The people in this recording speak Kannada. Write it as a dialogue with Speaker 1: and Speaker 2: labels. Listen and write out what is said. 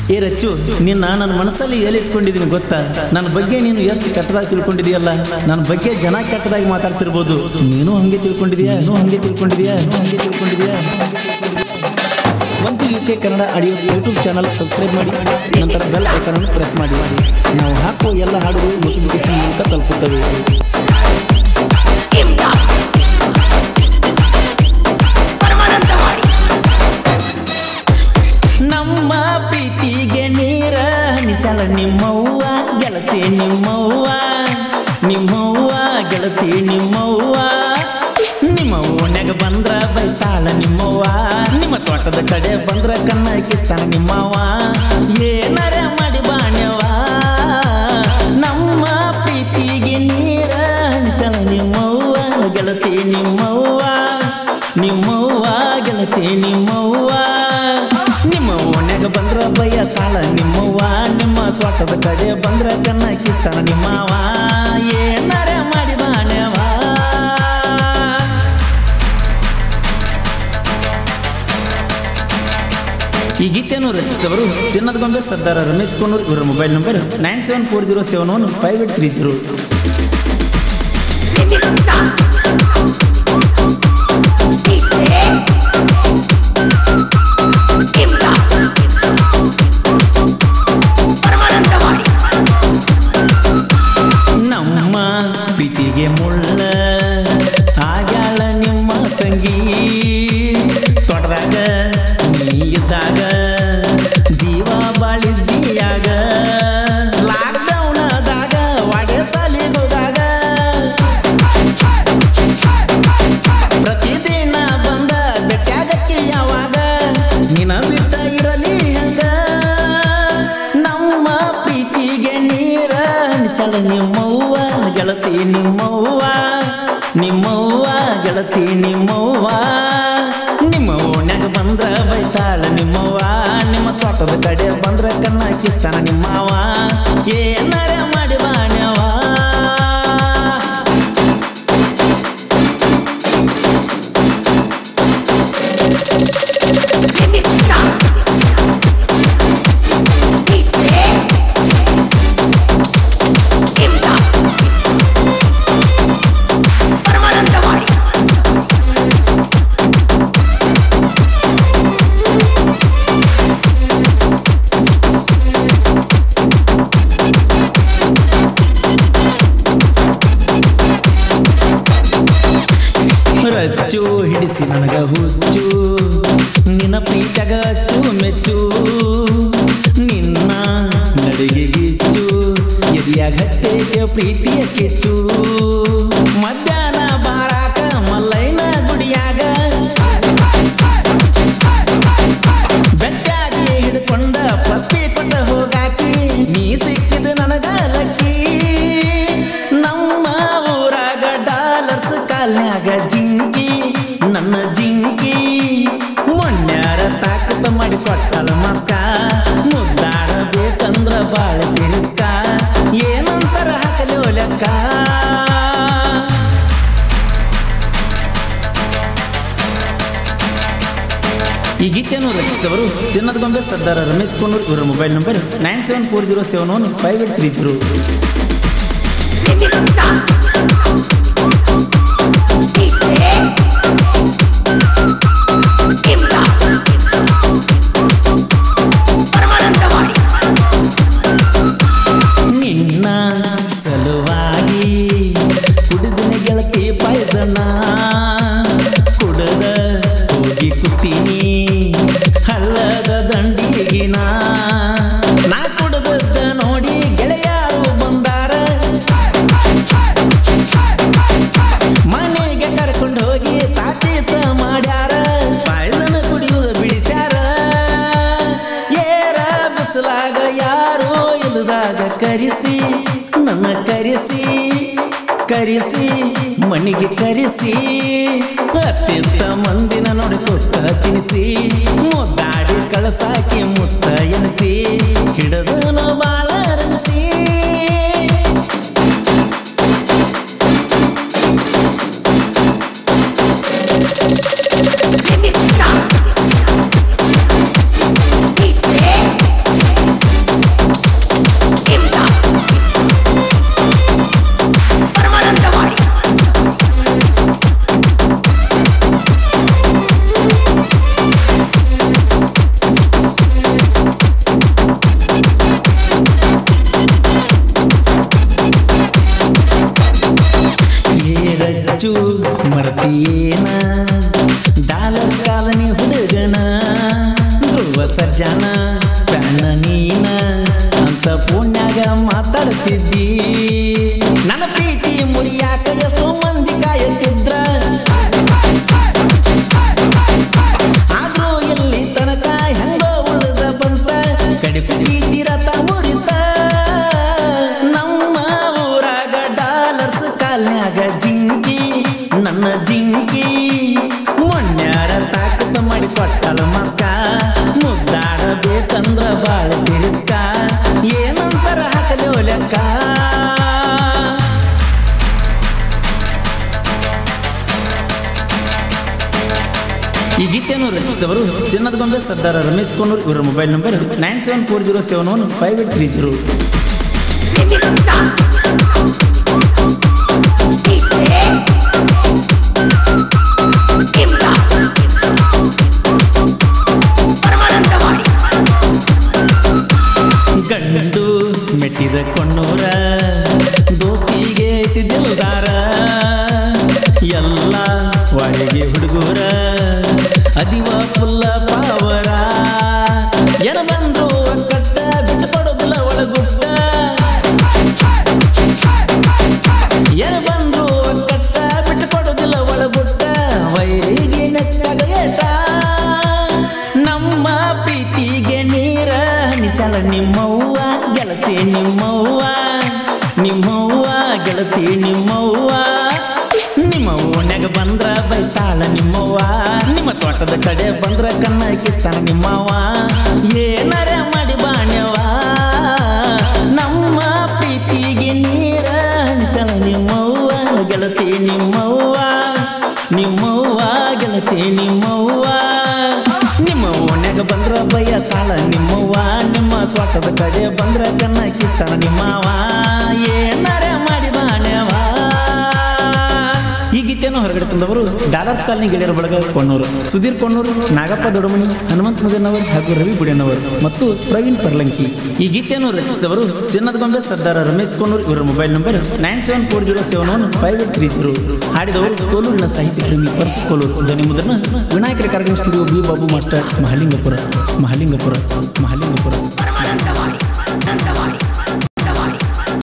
Speaker 1: ಏ ರಚ್ಚು ನಿನ್ನ ನನ್ನ ಮನಸ್ಸಲ್ಲಿ ಎಲ್ಲಿಟ್ಕೊಂಡಿದ್ದೀನಿ ಗೊತ್ತಾ ನನ್ನ ಬಗ್ಗೆ ನೀನು ಎಷ್ಟು ಕೆಟ್ಟದಾಗಿ ತಿಳ್ಕೊಂಡಿದೀಯಲ್ಲ ನನ್ನ ಬಗ್ಗೆ ಜನ ಕೆಟ್ಟದಾಗಿ ಮಾತಾಡ್ತಿರ್ಬೋದು ನೀನು ಹಂಗೆ ತಿಳ್ಕೊಂಡಿದೀಯಾ ನೀನು ಹಂಗೆ ತಿಳ್ಕೊಂಡಿದೀಯಾ ನೀನು ಹಂಗೆ ತಿಳ್ಕೊಂಡಿದೀಯಾ ಒಂದು U K Kannada audios YouTube channel subscribe ಮಾಡಿ ನಂತರ ಬೆಲ್ ಐಕಾನನ್ನು ಪ್ರೆಸ್ ಮಾಡಿ ನಾವು ಹಾಕುವ ಎಲ್ಲ ಹಾಡುಗಳು ನೋಟಿಫಿಕೇಶನ್ ಮೂಲಕ ತಲುಪುತ್ತವೆ ನಮ್ಮ ಪ್ರೀತಿಗೆ ನೀರ ಹನಿಸಲ ನಿಮ್ಮವ್ವ ಗೆಳತಿ ನಿಮ್ಮವ್ವ ನಿಮ್ಮವ್ವ ಗೆಳತಿ ನಿಮ್ಮವ್ವ ನಿಮ್ಮ ಓಣ್ಯಾಗ ಬಂದ್ರ ಬೈತಾಳ ನಿಮ್ಮವ್ವ ನಿಮ್ಮ ತೋಟದ ಕಡೆ ಬಂದ್ರ ಕಣ್ಣ ಕಿಸ್ತಾನ ನಿಮ್ಮವ್ವ ಏನಾರ ಮಾಡಿ ಬಾಣ್ಯವ ನಮ್ಮ ಪ್ರೀತಿಗೆ ನೀರ ಹನಿಸಲ ನಿಮ್ಮವ್ವ ಗೆಳತಿ ನಿಮ್ಮವ್ವ ನಿಮ್ಮವ್ವ ಗೆಳತಿ ನಿಮ್ಮವ್ವ ನಿಮ್ಮ ಓಣ್ಯಾಗ ಬಂದ್ರ ಬಯ್ಯ ತಾಳ ನಿಮ್ಮವ್ವ ನಿಮ್ಮ ತೋಟದ ಕಡೆ ಬಂದ್ರ ಕಣ್ಣ ಕಿಸ್ತಾನ ನಿಮ್ಮವ್ವ ಏನಾರ ಮಾಡಿ ಬಾಣ್ಯವ ಈ ಗೀತೆಯನ್ನು ರಚಿಸಿದವರು ಚಿನ್ನದ ಗೊಂಬೆ ಸರ್ದಾರ ರಮೇಶ್ ಕೋನೂರ್ ಇವರ mobile number nine seven four zero seven one five eight three zero ನಮ್ಮ ಪ್ರೀತಿಗೆ ಮುಳ್ಳ ಆಗ್ಯಾಳ ನಿಮ್ಮ ತಂಗಿ ತೊಟದಾಗ ನೀ ಇದ್ದಾಗ ಜೀವ ಬಾಳಿದ್ದೀಯಾಗ ಲಾಕ್ಡೌನದಾಗ ವಾಡೆ ಸಾಲಿಗೋದಾಗ ಪ್ರತಿದಿನ ಬಂದ ಬೆಟ್ಟಾಗಕ್ಕೆ ಯಾವಾಗ ನಿನ ಬಿಟ್ಟ ಇರಲಿ ಹಂಗ ನಮ್ಮ ಪ್ರೀತಿಗೆ ನೀರ ಅನಿಸಲ ನಿಮ್ಮವ್ವ ಗೆಳತಿ ನಿಮ್ಮವ್ವ ನಿಮ್ಮವ್ವ ಗೆಳತಿ ನಿಮ್ಮವ್ವ ನಿಮ್ಮ ಓಣ್ಯಾಗ ಬಂದ್ರ ಬೈತಾಳ ನಿಮ್ಮವ್ವ ನಿಮ್ಮ ತೋಟದ ಕಡೆ ಬಂದ್ರ ಕಣ್ಣ ಕಿಸ್ತಾನ ನಿಮ್ಮವ್ವ ಏನಾರ ಮಾಡಿ ಬಾಣ್ಯವ ರಚ್ಚು ಹಿಡಿಸಿ ನನಗ ಹುಚ್ಚು ನಿನ್ನ ಪ್ರೀತಗ ಅಚ್ಚು ಮೆಚ್ಚು ನಿನ್ನ ನಡಿಗೆ ಗಿಚ್ಚು ಎದಿಯ ಗಟ್ಟೆಗೆ ಪ್ರೀತಿಯ ಕೆಚ್ಚು ಮಧ್ಯಾಹ್ನ ಬಾರಾಕ ಮಲ್ಲೈನ ಗುಡಿಯಾಗ ಬೆಟ್ಟಾಗಿ ಹಿಡ್ಕೊಂಡ ಪಪ್ಪಿ ಕೊಟ್ಟ ಹೋಗಾಕಿ ನೀ ಸಿಕ್ಕಿದ ನನಗ ಲಕ್ಕಿ ನಮ್ಮ ಊರಾಗ ಡಾಲರ್ಸ್ ಕಾಲ್ನ್ಯಾಗ ಜಿಂಕಿ ನನ್ನ ಜಿಂಕಿ ಮೊನ್ಯಾರ ತಾಕತ ಮಾಡಿ ಕೊಟ್ಟಳ ಮಸ್ಕ ಮುದ್ದಾಡಬೇಕಂದ್ರ ಬಾಳ ತಿರಸ್ಕ ಏನಂತಾರ ಹಾಕಲಿ ಲೆಕ್ಕ ಈ ಗೀತೆಯನ್ನು ರಚಿಸಿದವರು ಚಿನ್ನದ ಗೊಂಬೆ ಸರ್ದಾರ ರಮೇಶ್ ಕೋನೂರ್ ಇವರ mobile number nine seven four zero seven one five eight three zero ನಿನ್ನ ಸಲುವಾಗಿ ಕುಡಿದಿನ ಗೆಳತಿ ಪಾಯಸನ ಕುಡದ ಹೋಗಿ ಕುತ್ತೀನಿ ಹಳ್ಳದ ದಂಡಿಗಿನ ನಾ ಕುಡದದ್ದ ನೋಡಿ ಗೆಳೆಯರು ಬಂದಾರ ಮನೆಗೆ ಕರ್ಕೊಂಡು ಹೋಗಿ ತಾತೀತ ಮಾಡ್ಯಾರ ಪಾಯಸನ ಕುಡಿಯುವುದು ಬಿಡಿಸ್ಯಾರ ಏರ ಬಿಸಿಲಾಗ ಯಾರೋ ಇಲ್ಲದಾಗ ಕರೆಸಿ ನನ್ನ ಕರೆಸಿ ಕರೆಸಿ ಮನೆಗೆ ಕರೆಸಿ ಅತ್ಯಂತ ಮಂದಿನ ನೋಡಿ ಕೊತ್ತ ತಿನಿಸಿ ಮುದ್ದಾಡಿ ಕಳಸಾಕಿ ಮುತ್ತ ಎನಿಸಿ ಹಿಡದನು ಬಾಳ ರಮಿಸಿ
Speaker 2: DJ
Speaker 1: ಏನ ಡಾಲರ್ ಕಾಲನಿ ಹುಡುಗನ ಧ್ರುವ ಸರ್ಜನ ಪ್ಯಾನ ನೀನ ಅಂತ ಪುಣ್ಯಾಗ ಮಾತಾಡ್ತಿದ್ದಿ ನನ್ನ ಪ್ರೀತಿ ಮುರಿಯಾಕ ಎಷ್ಟೋ ಮಂದಿ ಕಾಯತ್ತಿದ್ರ ಆದ್ರೂ ಎಲ್ಲಿ ತನಕ ಹೆಂಗೋ ಉಳಿದ ಬಂತ ಕಡಿ ಪ್ರೀತಿ ರಥ ಮುರಿತ ನಮ್ಮ ಊರಾಗ ಡಾಲರ್ಸ್ ಕಾಲ್ನ್ಯಾಗ ಜಿಂಕಿ ನನ್ನ ಜಿಂಕಿ ಮೊನ್ಯಾರ ತಾಕತ ಮಾಡಿ ಕೊಟ್ಟಲ ಮಸ್ಕ ಮುದ್ದಾಡಬೇಕಂದ್ರ ಬಾಳ ತಿರಸ್ಕ ಏನಂತರ ಹಾಕಲಿ ಲೆಕ್ಕ ಈ ಗೀತೆಯನ್ನು ರಚಿಸಿದವರು ಚಿನ್ನದ ಗೊಂಬೆ ಸರ್ದಾರ ರಮೇಶ್ ಕೋನೂರ್ ಇವರ mobile number nine seven four zero seven one five eight three zero
Speaker 2: Paramanandawadi
Speaker 1: ಗಂಡು ಮೆಟ್ಟಿದ ಕೊಣ್ಣೂರ ದೋಸ್ತಿಗೆ ಐತಿ ದಿಲ್ದಾರ ಎಲ್ಲ ಒಳಗೆ ಹುಡುಗೂರ ಅದಿವ ಫುಲ್ಲ ಪಾವರ ಎನ ಬಂದು ಕಟ್ಟ ಬಿಟ್ಟು ಕೊಡೋದಿಲ್ಲ ಒಳಗುಟ್ಟ ಎನ ಬಂದು ಕಟ್ಟ ಬಿಟ್ಟು ಕೊಡೋದಿಲ್ಲ ಒಳಗುಟ್ಟ ವೈರಿಗೆ ನೆತ್ತಾಗ ಏಟ ನಮ್ಮ ಪ್ರೀತಿಗೆ ನೀರ ಹನಿಸಲ ನಿಮ್ಮವ್ವ ಗೆಳತಿ ನಿಮ್ಮವ್ವ ನಿಮ್ಮವ್ವ ಗೆಳತಿ ನಿಮ್ಮವ್ವ ನಿಮ್ಮ ಓಣ್ಯಾಗ ಬಂದ್ರ ಬೈತಾಳ ನಿಮ್ಮವ್ವ ನಿಮ್ಮ ತೋಟದ ಕಡೆ ಬಂದ್ರ ಕಣ್ಣ ಕಿಸ್ತಾನ ನಿಮ್ಮವ್ವ ಏನಾರ ಮಾಡಿ ಬಾಣ್ಯವ ನಮ್ಮ ಪ್ರೀತಿಗೆ ನೀರ ಹನಿಸಲ ನಿಮ್ಮವ್ವ ಗೆಳತಿ ನಿಮ್ಮವ್ವ ನಿಮ್ಮವ್ವ ಗೆಳತಿ ನಿಮ್ಮವ್ವ ನಿಮ್ಮ ಓಣ್ಯಾಗ ಬಂದ್ರ ಬಯ್ಯ ತಾಳ ನಿಮ್ಮವ್ವ ನಿಮ್ಮ ತೋಟದ ಕಡೆ ಬಂದ್ರ ಕಣ್ಣ ಕಿಸ್ತಾನ ನಿಮ್ಮವ ಏನಾರ ಮಾಡಿ ಬಾಣ್ಯವ ಈ ಗೀತೆಯನ್ನು ಹೊರಗಡೆ ತಂದವರು ಡಾಲರ್ಸ್ ಕಾಲನಿ ಗೆಳೆಯರ ಬಳಗ ಕೊಣ್ಣೂರು ಸುಧೀರ್ ಕೊಣ್ಣೂರು ನಾಗಪ್ಪ ದೊಡಮನಿ ಹನುಮಂತ ಮುದನವರ್ ಹಾಗೂ ರವಿ ಬುಡಿಯನ್ನವರ್ ಮತ್ತು ಪ್ರವೀಣ್ ಪರ್ಲಂಕಿ ಈ ಗೀತೆಯನ್ನು ರಚಿಸಿದವರು ಚಿನ್ನದ ಗೊಂಬೆ ಸರ್ದಾರ ರಮೇಶ್ ಕೊಣ್ಣೂರ್ ಇವರ mobile number nine seven four zero seven one five eight three zero ಹಾಡಿದವರು ಕೋಲೂರಿನ ಸಾಹಿತ್ಯ ಪ್ರೇಮಿ ಪರ್ಸಿ ಕೋಲೂರು ಧ್ವನಿ ಮುದ್ರಣ ವಿನಾಯಕರ ಕಾರ್ಯಕ್ರಮ studio B Babu master Mahalingapura Mahalingapura Mahalingapura